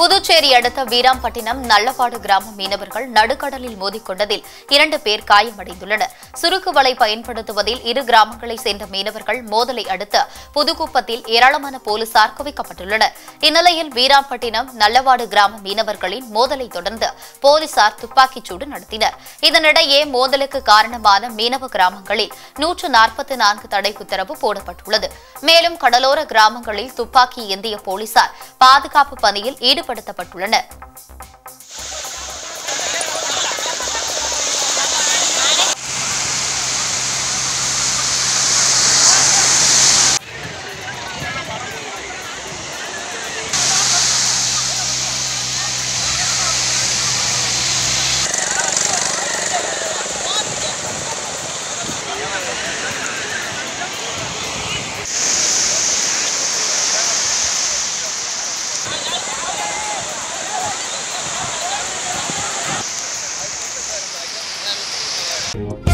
புதுச்சேரி அடுத்த வீராம்பட்டினம் நல்லபாடு கிராம மீனவர்கள் நடுக்கடலில் மோதிக்கொண்டதில் இரண்டு பேர் காயமடைந்துள்ளனர் சுருக்கு வலை பயன்படுத்துவதில் இரு கிராமங்களைச் சேர்ந்த மீனவர்கள் மோதலை அடுத்து புதுக்குப்பத்தில் ஏராளமான போலீசார் குவிக்கப்பட்டுள்ளனர் இந்நிலையில் வீராம்பட்டினம் நல்லவாடு கிராம மீனவர்களின் மோதலை தொடர்ந்து போலீசார் துப்பாக்கிச்சூடு நடத்தினர் இதனிடையே மோதலுக்கு காரணமான மீனவ கிராமங்களில் நூற்று நாற்பத்தி நான்கு தடை உத்தரவு போடப்பட்டுள்ளது மேலும் கடலோர கிராமங்களில் துப்பாக்கி ஏந்திய போலீசார் பாதுகாப்பு பணியில் ஈடுபடுத்தப்பட்டுள்ளனர் Thank